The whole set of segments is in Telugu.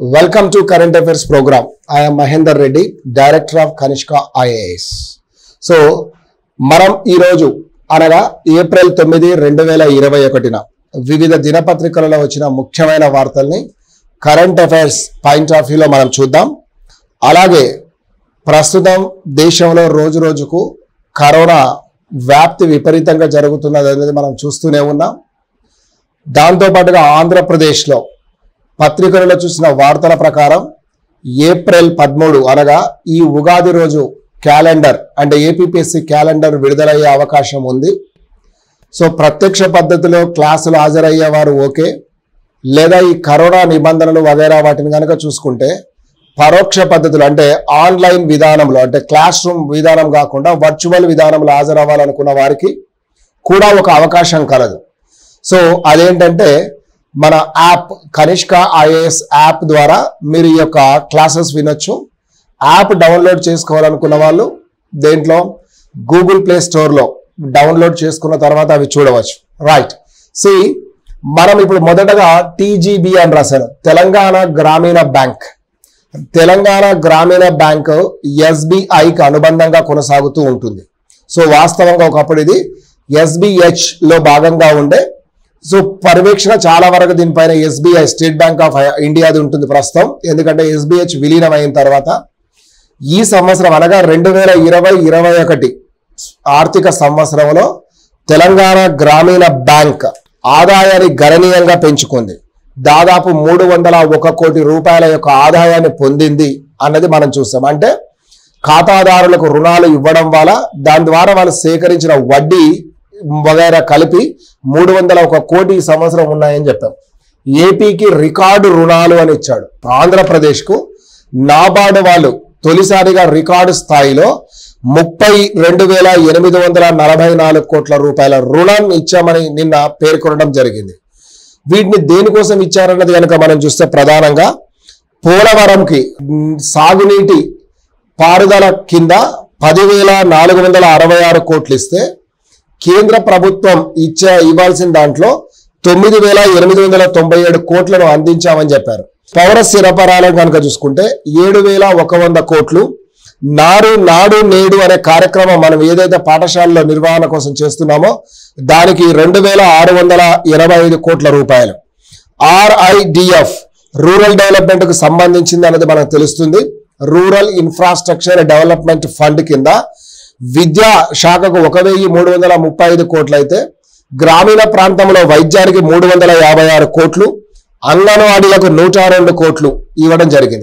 welcome to current affairs program I'm Mahender Reddy director of Kanishka IAS so మనం ఈరోజు అనగా ఏప్రిల్ తొమ్మిది రెండు వేల ఇరవై ఒకటిన వివిధ దినపత్రికలలో వచ్చిన ముఖ్యమైన వార్తల్ని కరెంట్ అఫైర్స్ పాయింట్ ఆఫ్ వ్యూలో మనం చూద్దాం అలాగే ప్రస్తుతం దేశంలో రోజు రోజుకు కరోనా వ్యాప్తి విపరీతంగా జరుగుతున్నది అనేది మనం చూస్తూనే ఉన్నాం దాంతోపాటుగా ఆంధ్రప్రదేశ్లో పత్రికలలో చూసిన వార్తల ప్రకారం ఏప్రిల్ పదమూడు అనగా ఈ ఉగాది రోజు క్యాలెండర్ అంటే ఏపీపీఎస్సి క్యాలెండర్ విడుదలయ్యే అవకాశం ఉంది సో ప్రత్యక్ష పద్ధతిలో క్లాసులు హాజరయ్యేవారు ఓకే లేదా ఈ కరోనా నిబంధనలు వగైరా వాటిని కనుక చూసుకుంటే పరోక్ష పద్ధతులు అంటే ఆన్లైన్ విధానంలో అంటే క్లాస్ రూమ్ విధానం కాకుండా వర్చువల్ విధానంలో హాజరవ్వాలనుకున్న వారికి కూడా ఒక అవకాశం కలదు సో అదేంటంటే మన యాప్ కనిష్క ఐఏఎస్ యాప్ ద్వారా మీరు ఈ యొక్క క్లాసెస్ వినొచ్చు యాప్ డౌన్లోడ్ చేసుకోవాలనుకున్న వాళ్ళు దేంట్లో గూగుల్ ప్లే స్టోర్లో డౌన్లోడ్ చేసుకున్న తర్వాత అవి చూడవచ్చు రైట్ సి మనం ఇప్పుడు మొదటగా టీజీబీ అని రాశాను తెలంగాణ గ్రామీణ బ్యాంక్ తెలంగాణ గ్రామీణ బ్యాంక్ ఎస్బీఐకి అనుబంధంగా కొనసాగుతూ ఉంటుంది సో వాస్తవంగా ఒకప్పుడు ఇది ఎస్బిహెచ్ లో భాగంగా ఉండే సో పర్యవేక్షణ చాలా వరకు దీనిపైన ఎస్బీఐ స్టేట్ బ్యాంక్ ఆఫ్ ఇండియాది ఉంటుంది ప్రస్తుతం ఎందుకంటే ఎస్బిహెచ్ విలీనం అయిన తర్వాత ఈ సంవత్సరం అనగా రెండు వేల ఇరవై ఇరవై ఒకటి ఆర్థిక సంవత్సరంలో తెలంగాణ గ్రామీణ బ్యాంక్ ఆదాయాన్ని గణనీయంగా పెంచుకుంది దాదాపు మూడు వందల ఒక కోటి రూపాయల యొక్క ఆదాయాన్ని పొందింది అన్నది మనం చూస్తాం అంటే ఖాతాదారులకు రుణాలు ఇవ్వడం వల్ల దాని ద్వారా వాళ్ళు సేకరించిన వడ్డీ వగైరా కలిపి మూడు వందల ఒక కోటి ఈ సంవత్సరం ఉన్నాయని చెప్పాం ఏపీకి రికార్డు రుణాలు అని ఇచ్చాడు ఆంధ్రప్రదేశ్కు నాబార్డు వాళ్ళు తొలిసారిగా రికార్డు స్థాయిలో ముప్పై రెండు వేల ఎనిమిది వందల నలభై నాలుగు కోట్ల రూపాయల రుణం ఇచ్చామని నిన్న పేర్కొనడం జరిగింది వీటిని దేనికోసం ఇచ్చారన్నది కనుక మనం చూస్తే ప్రధానంగా పోలవరంకి మ్, సాగునీటి పారుదల కింద పదివేల నాలుగు వందల అరవై ఆరు కోట్లు ఇస్తే కేంద్ర ప్రభుత్వం ఇచ్చే ఇవ్వాల్సిన దాంట్లో తొమ్మిది వేల ఎనిమిది వందల తొంభై ఏడు కోట్లను అందించామని చెప్పారు పౌర స్థిరపరాలను కనుక చూసుకుంటే ఏడు వేల ఒక వంద కోట్లు నాడు నాడు నేడు అనే కార్యక్రమం మనం ఏదైతే పాఠశాలలో నిర్వహణ కోసం చేస్తున్నామో దానికి రెండు వేల ఆరు వందల ఎనభై ఐదు కోట్ల రూపాయలు ఆర్ఐడిఎఫ్ రూరల్ డెవలప్మెంట్ కు సంబంధించింది అనేది మనకు తెలుస్తుంది రూరల్ ఇన్ఫ్రాస్ట్రక్చర్ డెవలప్మెంట్ ఫండ్ కింద విద్యా శాఖకు ఒక వెయ్యి మూడు వందల ముప్పై ఐదు కోట్లు అయితే గ్రామీణ ప్రాంతంలో వైద్యానికి మూడు వందల యాభై ఆరు కోట్లు అంగన్వాడీలకు నూట రెండు కోట్లు ఇవ్వడం జరిగింది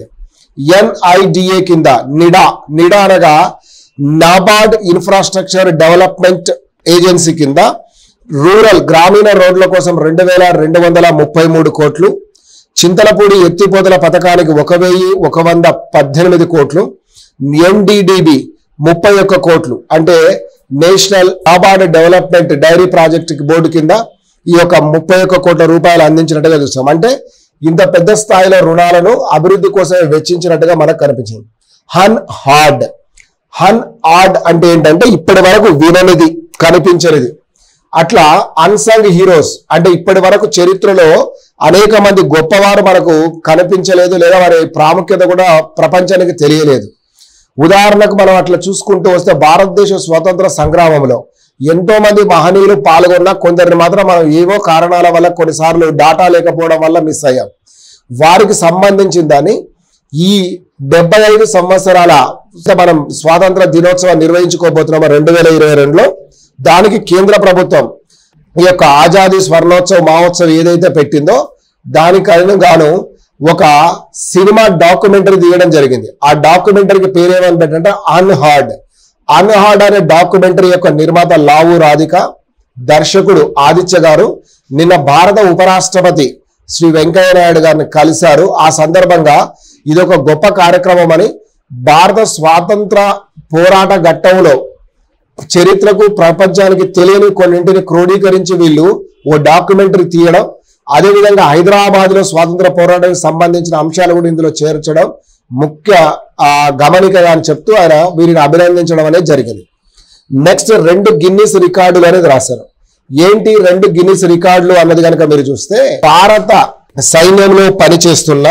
ఎన్ఐడిఏ కింద నిడా నిడా అనగా నాబార్డ్ ఇన్ఫ్రాస్ట్రక్చర్ డెవలప్మెంట్ ఏజెన్సీ కింద రూరల్ గ్రామీణ రోడ్ల కోసం రెండు వేల రెండు వందల ముప్పై మూడు కోట్లు చింతలపూడి ఎత్తిపోతల పథకానికి ఒక వెయ్యి ఒక వంద పద్దెనిమిది కోట్లు ఎన్డిడిబి ముప్పై ఒక్క కోట్లు అంటే national NABARD development dairy project board కింద ఈ యొక్క ముప్పై ఒక్క కోట్ల రూపాయలు అందించినట్టుగా చూస్తాం అంటే ఇంత పెద్ద స్థాయిలో రుణాలను అభివృద్ధి కోసమే వెచ్చించినట్టుగా మనకు కనిపించింది హన్ హార్డ్ హన్ ఆడ్ అంటే ఏంటంటే ఇప్పటి వరకు విననిది కనిపించనిది అట్లా అన్సంగ్ హీరోస్ అంటే ఇప్పటి వరకు చరిత్రలో అనేక మంది గొప్పవారు మనకు కనిపించలేదు లేదా వారి ప్రాముఖ్యత కూడా ప్రపంచానికి తెలియలేదు ఉదాహరణకు మనం అట్లా చూసుకుంటూ వస్తే భారతదేశ స్వతంత్ర సంగ్రామంలో ఎంతో మంది మహనీయులు పాల్గొన్న కొందరిని మాత్రం మనం ఏవో కారణాల వల్ల కొన్నిసార్లు డాటా లేకపోవడం వల్ల మిస్ అయ్యాం వారికి సంబంధించిన దాన్ని ఈ డెబ్బై ఐదు సంవత్సరాల మనం స్వాతంత్ర దినోత్సవం నిర్వహించుకోబోతున్నాం రెండు వేల ఇరవై రెండులో దానికి కేంద్ర ప్రభుత్వం ఈ యొక్క ఆజాదీ స్వర్ణోత్సవ్ మహోత్సవ్ ఏదైతే పెట్టిందో దానికి గాను ఒక సినిమా డాక్యుమెంటరీ తీయడం జరిగింది ఆ డాక్యుమెంటరీకి పేరు ఏమని పెట్టంటే అన్హార్డ్ అన్హార్డ్ అనే డాక్యుమెంటరీ యొక్క నిర్మాత లావు రాధిక దర్శకుడు ఆదిత్య గారు నిన్న భారత ఉపరాష్ట్రపతి శ్రీ వెంకయ్య నాయుడు గారిని కలిశారు ఆ సందర్భంగా ఇది ఒక గొప్ప కార్యక్రమం అని భారత స్వాతంత్ర పోరాట ఘట్టంలో చరిత్రకు ప్రపంచానికి తెలియని కొన్నింటిని క్రోడీకరించి వీళ్ళు ఓ డాక్యుమెంటరీ తీయడం అదేవిధంగా హైదరాబాద్ లో స్వాతంత్ర పోరాటానికి సంబంధించిన అంశాలు కూడా ఇందులో చేర్చడం ముఖ్య ఆ, గమనికగా అని చెప్తూ ఆయన వీరిని అభినందించడం అనేది జరిగింది నెక్స్ట్ రెండు గిన్నిస్ రికార్డులు అనేది రాశారు ఏంటి రెండు గిన్నిస్ రికార్డులు అన్నది కనుక మీరు చూస్తే భారత సైన్యంలో పనిచేస్తున్న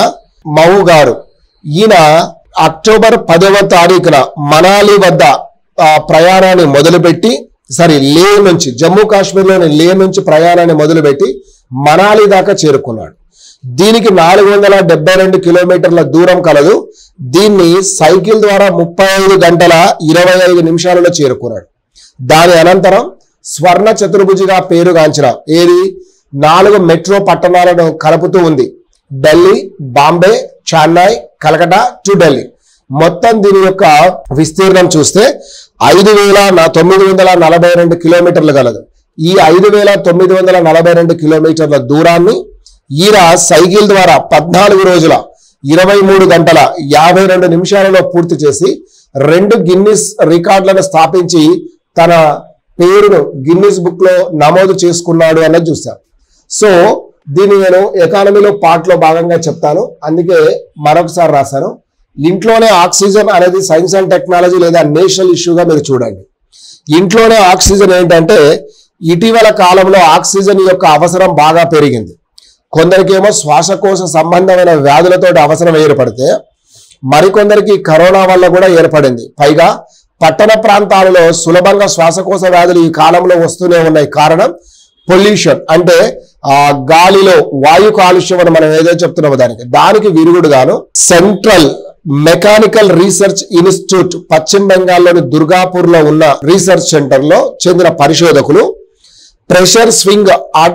మహు గారు ఈయన అక్టోబర్ పదవ తారీఖున మనాలి వద్ద ఆ, ప్రయాణాన్ని మొదలుపెట్టి సారీ లే నుంచి జమ్మూ కాశ్మీర్లోని లే నుంచి ప్రయాణాన్ని మొదలుపెట్టి మనాలి దాకా చేరుకున్నాడు దీనికి నాలుగు వందల డెబ్బై రెండు కిలోమీటర్ల దూరం కలదు దీన్ని సైకిల్ ద్వారా ముప్పై ఐదు గంటల ఇరవై ఐదు నిమిషాలలో చేరుకున్నాడు దాని అనంతరం స్వర్ణ చతుర్భుజిగా పేరుగాంచిన ఏది నాలుగు మెట్రో పట్టణాలను కలుపుతూ ఉంది ఢిల్లీ బాంబే చెన్నై కలకటా టు ఢిల్లీ మొత్తం దీని యొక్క విస్తీర్ణం చూస్తే ఐదు వేల నా- తొమ్మిది వందల నలభై రెండు కిలోమీటర్లు గలదు ఈ ఐదు వేల తొమ్మిది వందల నలభై రెండు కిలోమీటర్ల దూరాన్ని ఈయన సైకిల్ ద్వారా పద్నాలుగు రోజుల ఇరవై మూడు గంటల యాభై రెండు నిమిషాలలో పూర్తి చేసి రెండు గిన్నిస్ రికార్డులను స్థాపించి తన పేరును గిన్నిస్ బుక్ లో నమోదు చేసుకున్నాడు అన్నది చూశాం సో దీన్ని నేను ఎకానమీలో పార్ట్ లో భాగంగా చెప్తాను అందుకే మరొకసారి రాశాను ఇంట్లోనే ఆక్సిజన్ అనేది సైన్స్ అండ్ టెక్నాలజీ లేదా నేషనల్ ఇష్యూగా మీరు చూడండి ఇంట్లోనే ఆక్సిజన్ ఏంటంటే ఇటీవల కాలంలో ఆక్సిజన్ యొక్క అవసరం బాగా పెరిగింది కొందరికేమో శ్వాసకోశ సంబంధమైన వ్యాధులతో అవసరం ఏర్పడితే మరికొందరికి కరోనా వల్ల కూడా ఏర్పడింది పైగా పట్టణ ప్రాంతాలలో సులభంగా శ్వాసకోశ వ్యాధులు ఈ కాలంలో వస్తూనే ఉన్నాయి కారణం పొల్యూషన్ అంటే ఆ గాలిలో వాయు కాలుష్యం అని మనం ఏదో చెప్తున్నామో దానికి దానికి విరుగుడుగాను సెంట్రల్ మెకానికల్ రీసెర్చ్ ఇన్స్టిట్యూట్ పశ్చిమ బెంగాల్లోని దుర్గాపూర్ లో ఉన్న రీసెర్చ్ సెంటర్ లో చెందిన పరిశోధకులు pressure swing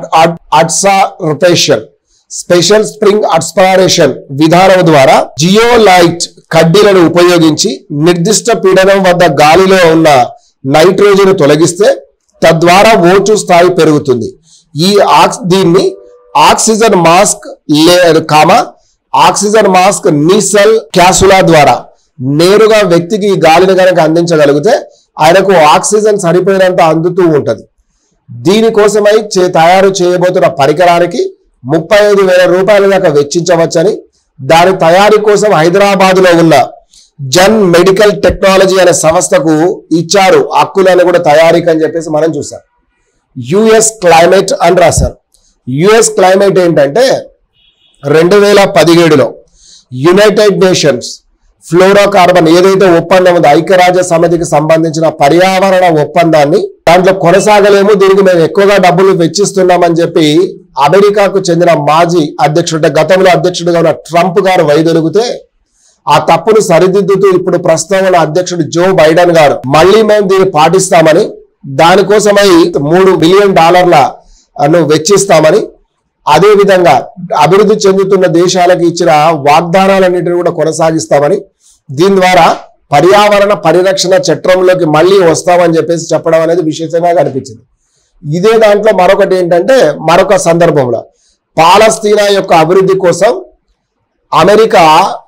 adsorption special spring adsorption విధానం ద్వారా జియోలైట్ కడ్డీలను ఉపయోగించి నిర్దిష్ట పీడనం వద్ద గాలిలో ఉన్న నైట్రోజన్ తొలగిస్తే తద్వారా ఓచు స్థాయి పెరుగుతుంది ఈ ఆక్స్ దీన్ని ఆక్సిజన్ మాస్క్ లే కామ ఆక్సిజన్ మాస్క్ నీసల్ క్యాసులా ద్వారా నేరుగా వ్యక్తికి ఈ గాలిని కనుక అందించగలిగితే ఆయనకు ఆక్సిజన్ సరిపోయినంత అందుతూ ఉంటది దీనికోసమై చే తయారు చేయబోతున్న పరికరానికి ముప్పై ఐదు వేల రూపాయల దాకా వెచ్చించవచ్చని దాని తయారీ కోసం హైదరాబాద్ లో ఉన్న జన్ మెడికల్ టెక్నాలజీ అనే సంస్థకు ఇచ్చారు హక్కులను కూడా తయారీకి అని చెప్పేసి మనం చూసాం యుఎస్ క్లైమేట్ అని రాశారు యుఎస్ క్లైమేట్ ఏంటంటే రెండు వేల పదిహేడులో యునైటెడ్ నేషన్స్ ఫ్లోరోకార్బన్ ఏదైతే ఒప్పందం ఉందో ఐక్యరాజ్య సమితికి సంబంధించిన పర్యావరణ ఒప్పందాన్ని దాంట్లో కొనసాగలేము దీనికి మేము ఎక్కువగా డబ్బులు వెచ్చిస్తున్నామని చెప్పి అమెరికాకు చెందిన మాజీ అధ్యక్షుడు అంటే గతంలో అధ్యక్షుడిగా ఉన్న ట్రంప్ గారు వైదొలిగితే ఆ తప్పును సరిదిద్దుతూ ఇప్పుడు ప్రస్తుతం ఉన్న అధ్యక్షుడు జో బైడెన్ గారు మళ్ళీ మేము దీన్ని పాటిస్తామని దానికోసమై మూడు బిలియన్ డాలర్ల ను వెచ్చిస్తామని అదే విధంగా అభివృద్ధి చెందుతున్న దేశాలకు ఇచ్చిన వాగ్దానాలన్నింటినీ కూడా కొనసాగిస్తామని దీని ద్వారా పర్యావరణ పరిరక్షణ చట్టంలోకి మళ్ళీ వస్తామని చెప్పేసి చెప్పడం అనేది విశేషంగా కనిపించింది ఇదే దాంట్లో మరొకటి ఏంటంటే మరొక సందర్భంలో పాలస్తీనా యొక్క అభివృద్ధి కోసం అమెరికా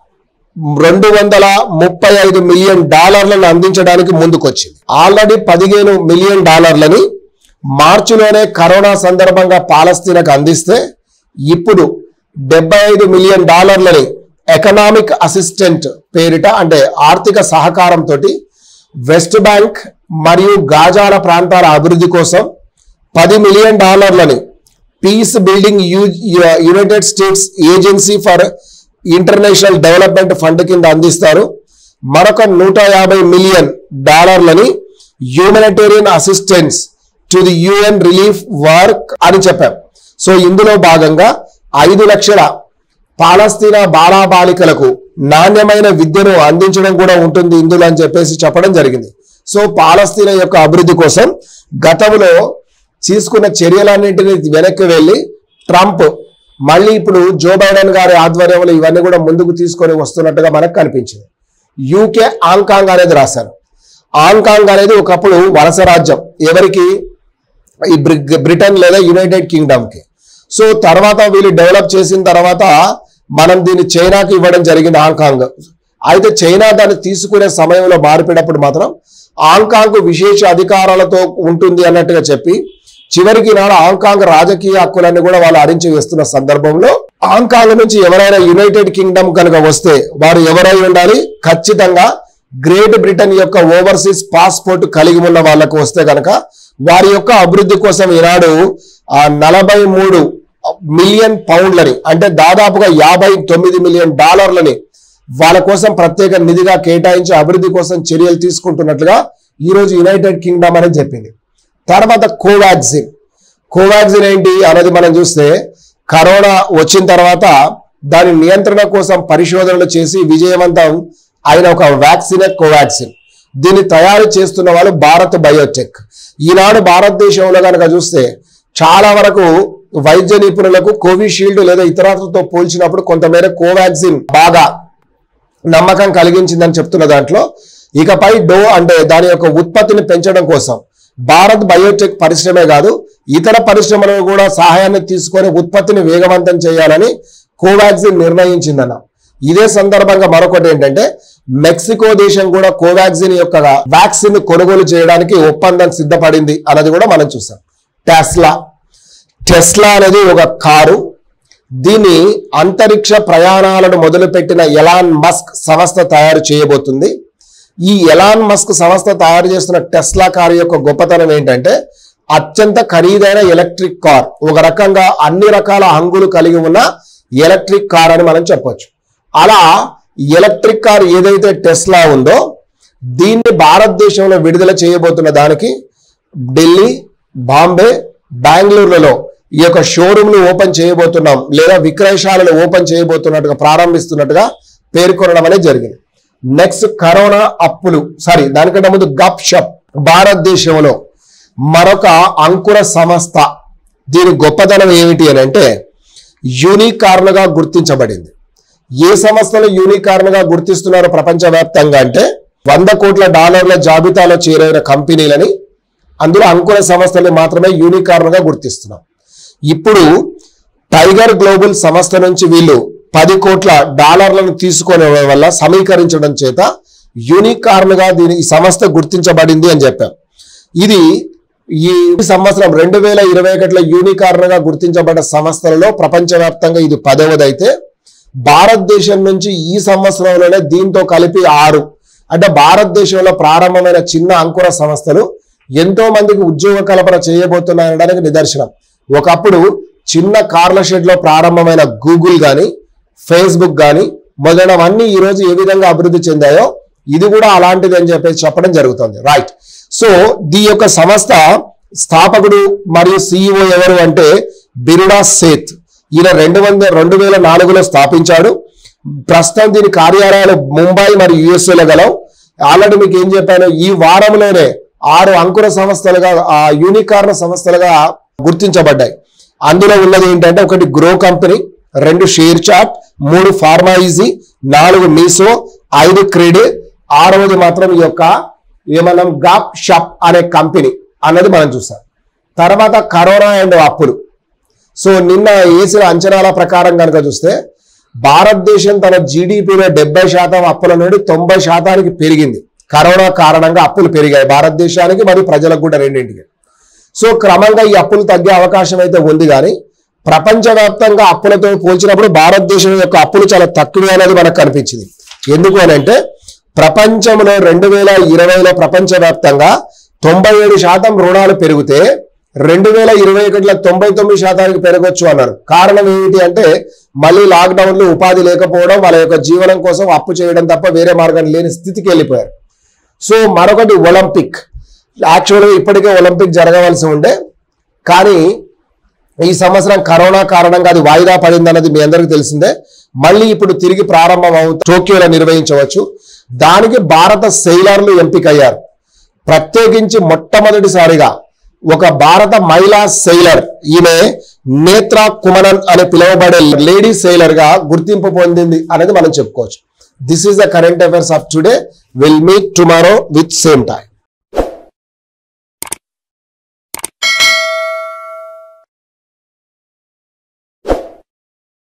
రెండు వందల ముప్పై ఐదు మిలియన్ డాలర్లను అందించడానికి ముందుకొచ్చింది ఆల్రెడీ పదిహేను మిలియన్ డాలర్లని మార్చిలోనే కరోనా సందర్భంగా పాలస్తీనాకు అందిస్తే ఇప్పుడు డెబ్బై ఐదు మిలియన్ డాలర్లని ఎకనామిక్ అసిస్టెంట్ పేరిట అంటే ఆర్థిక సహకారంతో వెస్ట్ బ్యాంక్ మరియు గాజాల ప్రాంతాల అభివృద్ధి కోసం పది మిలియన్ డాలర్లని peace building United States agency for international development fund కింద అందిస్తారు మరొక నూట యాభై మిలియన్ డాలర్లని humanitarian assistance to the UN relief work అని చెప్పాం సో ఇందులో భాగంగా ఐదు లక్షల పాలస్తీనా బాలాబాలికలకు నాణ్యమైన విద్యను అందించడం కూడా ఉంటుంది ఇందులో అని చెప్పేసి చెప్పడం జరిగింది సో పాలస్తీనా యొక్క అభివృద్ధి కోసం గతంలో తీసుకున్న చర్యలన్నింటినీ వెనక్కి వెళ్ళి ట్రంప్ మళ్ళీ ఇప్పుడు జో బైడెన్ గారి ఆధ్వర్యంలో ఇవన్నీ కూడా ముందుకు తీసుకొని వస్తున్నట్టుగా మనకు కనిపించింది యూకే హాంకాంగ్ అనేది రాశారు హాంకాంగ్ అనేది ఒకప్పుడు వలస రాజ్యం ఎవరికి ఈ బ్రి- బ్రిటన్ లేదా యునైటెడ్ కింగ్డమ్ కి సో తర్వాత వీళ్ళు డెవలప్ చేసిన తర్వాత మనం దీన్ని చైనాకి ఇవ్వడం జరిగింది హాంకాంగ్ అయితే చైనా దాన్ని తీసుకునే సమయంలో మార్పినప్పుడు మాత్రం హాంకాంగ్ విశేష అధికారాలతో ఉంటుంది అన్నట్టుగా చెప్పి చివరికి నాడు హాంకాంగ్ రాజకీయ హక్కులన్నీ కూడా వాళ్ళు హరించి వేస్తున్న సందర్భంలో హాంకాంగ్ నుంచి ఎవరైనా యునైటెడ్ కింగ్డమ్ కనుక వస్తే వారు ఎవరై ఉండాలి ఖచ్చితంగా గ్రేట్ బ్రిటన్ యొక్క ఓవర్సీస్ పాస్పోర్ట్ కలిగి ఉన్న వాళ్ళకు వస్తే కనుక వారి యొక్క అభివృద్ధి కోసం ఈనాడు ఆ నలభై మూడు మిలియన్ పౌండ్లని అంటే దాదాపుగా యాభై తొమ్మిది మిలియన్ డాలర్లని వాళ్ళ కోసం ప్రత్యేక నిధిగా కేటాయించి అభివృద్ధి కోసం చర్యలు తీసుకుంటున్నట్లుగా ఈ రోజు యునైటెడ్ కింగ్డమ్ అనేది చెప్పింది తర్వాత కోవాక్సిన్ కోవాక్సిన్ ఏంటి అనేది మనం చూస్తే కరోనా వచ్చిన తర్వాత దాని నియంత్రణ కోసం పరిశోధనలు చేసి విజయవంతం అయిన ఒక వ్యాక్సినే కోవాక్సిన్ దీన్ని తయారు చేస్తున్న వాళ్ళు భారత్ బయోటెక్ ఈనాడు భారతదేశంలో కనుక చూస్తే చాలా వరకు వైద్య నిపుణులకు కోవిషీల్డ్ లేదా ఇతరత్రతో పోల్చినప్పుడు కొంతమేర కోవాక్సిన్ బాగా నమ్మకం కలిగించిందని చెప్తున్న దాంట్లో ఇకపై డో అంటే దాని యొక్క ఉత్పత్తిని పెంచడం కోసం భారత్ బయోటెక్ పరిశ్రమే కాదు ఇతర పరిశ్రమలను కూడా సహాయాన్ని తీసుకొని ఉత్పత్తిని వేగవంతం చేయాలని కోవాక్సిన్ నిర్ణయించిందన్న ఇదే సందర్భంగా మరొకటి ఏంటంటే మెక్సికో దేశం కూడా కోవాక్సిన్ యొక్క వ్యాక్సిన్ కొనుగోలు చేయడానికి ఒప్పందం సిద్ధపడింది అన్నది కూడా మనం చూసాం టెస్లా టెస్లా అనేది ఒక కారు దీన్ని అంతరిక్ష ప్రయాణాలను మొదలుపెట్టిన ఎలాన్ మస్క్ సంస్థ తయారు చేయబోతుంది ఈ ఎలాన్ మస్క్ సంస్థ తయారు చేస్తున్న టెస్లా కారు యొక్క గొప్పతనం ఏంటంటే అత్యంత ఖరీదైన ఎలక్ట్రిక్ కార్ ఒక రకంగా అన్ని రకాల హంగులు కలిగి ఉన్న ఎలక్ట్రిక్ కార్ అని మనం చెప్పొచ్చు అలా ఎలక్ట్రిక్ కార్ ఏదైతే టెస్లా ఉందో దీన్ని భారతదేశంలో విడుదల చేయబోతున్న దానికి ఢిల్లీ బాంబే బెంగళూరులలో ఈ యొక్క షోరూమ్లు ఓపెన్ చేయబోతున్నాం లేదా విక్రయశాలలు ఓపెన్ చేయబోతున్నట్టుగా ప్రారంభిస్తున్నట్టుగా పేర్కొనడం అనేది జరిగింది నెక్స్ట్ కరోనా అప్పులు సారీ దానికంటే ముందు గప్ షప్ భారతదేశంలో మరొక అంకుర సంస్థ దీని గొప్పతనం ఏమిటి అని అంటే యూనికార్న్గా గుర్తించబడింది ఏ సంస్థలు యూనికార్న్గా గుర్తిస్తున్నారో ప్రపంచవ్యాప్తంగా అంటే వంద కోట్ల డాలర్ల జాబితాలో చేరిన కంపెనీలని అందులో అంకుర సంస్థలు మాత్రమే యూనికార్న్గా గుర్తిస్తున్నాం ఇప్పుడు టైగర్ గ్లోబల్ సంస్థ నుంచి వీళ్ళు పది కోట్ల డాలర్లను తీసుకునే వల్ల సమీకరించడం చేత యూనికార్న్ గా దీని ఈ సంస్థ గుర్తించబడింది అని చెప్పాం ఇది ఈ సంవత్సరం రెండు వేల ఇరవై ఒకటిలో యూనికార్న్ గా గుర్తించబడ్డ సంస్థలలో ప్రపంచవ్యాప్తంగా ఇది పదవది అయితే భారతదేశం నుంచి ఈ సంవత్సరంలోనే దీంతో కలిపి ఆరు అంటే భారతదేశంలో ప్రారంభమైన చిన్న అంకుర సంస్థలు ఎంతో మందికి ఉద్యోగ కల్పన చేయబోతున్నాయనడానికి నిదర్శనం ఒకప్పుడు చిన్న కార్ల షెడ్ లో ప్రారంభమైన గూగుల్ కానీ ఫేస్బుక్ కానీ మొదలైనవన్నీ ఈ రోజు ఏ విధంగా అభివృద్ధి చెందాయో ఇది కూడా అలాంటిది అని చెప్పేసి చెప్పడం జరుగుతుంది రైట్ సో దీ యొక్క సంస్థ స్థాపకుడు మరియు సిఇఓ ఎవరు అంటే బిరుడా సేత్ ఈయన రెండు వంద రెండు వేల నాలుగులో స్థాపించాడు ప్రస్తుతం దీని కార్యాలయాలు ముంబై మరియు యుఎస్ఏలో గలవు ఆల్రెడీ మీకు ఏం చెప్పాను ఈ వారంలోనే ఆరు అంకుర సంస్థలుగా ఆ యూనికార్న్ సంస్థలుగా గుర్తించబడ్డాయి అందులో ఉన్నది ఏంటంటే ఒకటి గ్రో కంపెనీ రెండు షేర్ చాట్ మూడు ఫార్మా ఈజీ నాలుగు మీసో ఐదు క్రెడ్ ఆరవది మాత్రం ఈ యొక్క ఏమన్నాం గాప్ షాప్ అనే కంపెనీ అన్నది మనం చూసాం తర్వాత కరోనా అండ్ అప్పులు సో నిన్న వేసిన అంచనాల ప్రకారం కనుక చూస్తే భారతదేశం తన జీడిపిలో డెబ్బై శాతం అప్పుల నుండి తొంభై శాతానికి పెరిగింది కరోనా కారణంగా అప్పులు పెరిగాయి భారతదేశానికి మరియు ప్రజలకు కూడా రెండింటికి సో క్రమంగా ఈ అప్పులు తగ్గే అవకాశం అయితే ఉంది కానీ ప్రపంచవ్యాప్తంగా అప్పులతో పోల్చినప్పుడు భారతదేశం యొక్క అప్పులు చాలా తక్కువే అనేది మనకు కనిపించింది ఎందుకు అని అంటే ప్రపంచంలో రెండు వేల ఇరవైలో ప్రపంచవ్యాప్తంగా తొంభై ఏడు శాతం రుణాలు పెరిగితే రెండు వేల ఇరవై ఒకటిలో తొంభై తొమ్మిది శాతానికి పెరగొచ్చు అన్నారు కారణం ఏమిటి అంటే మళ్ళీ లాక్డౌన్లు ఉపాధి లేకపోవడం వాళ్ళ యొక్క జీవనం కోసం అప్పు చేయడం తప్ప వేరే మార్గం లేని స్థితికి వెళ్ళిపోయారు సో మరొకటి ఒలింపిక్ యాక్చువల్గా ఇప్పటికే ఒలింపిక్ జరగవలసి ఉండే కానీ ఈ సంవత్సరం కరోనా కారణంగా అది వాయిదా పడింది అన్నది మీ అందరికీ తెలిసిందే మళ్ళీ ఇప్పుడు తిరిగి ప్రారంభం అవు టోక్యోలో నిర్వహించవచ్చు దానికి భారత సెయిలర్లు ఎంపికయ్యారు ప్రత్యేకించి మొట్టమొదటిసారిగా ఒక భారత మహిళా సెయిలర్ ఈమె నేత్రా కుమరన్ అని పిలువబడే లేడీ సెయిలర్ గా గుర్తింపు పొందింది అనేది మనం చెప్పుకోవచ్చు this is the current affairs of today will meet tomorrow with same time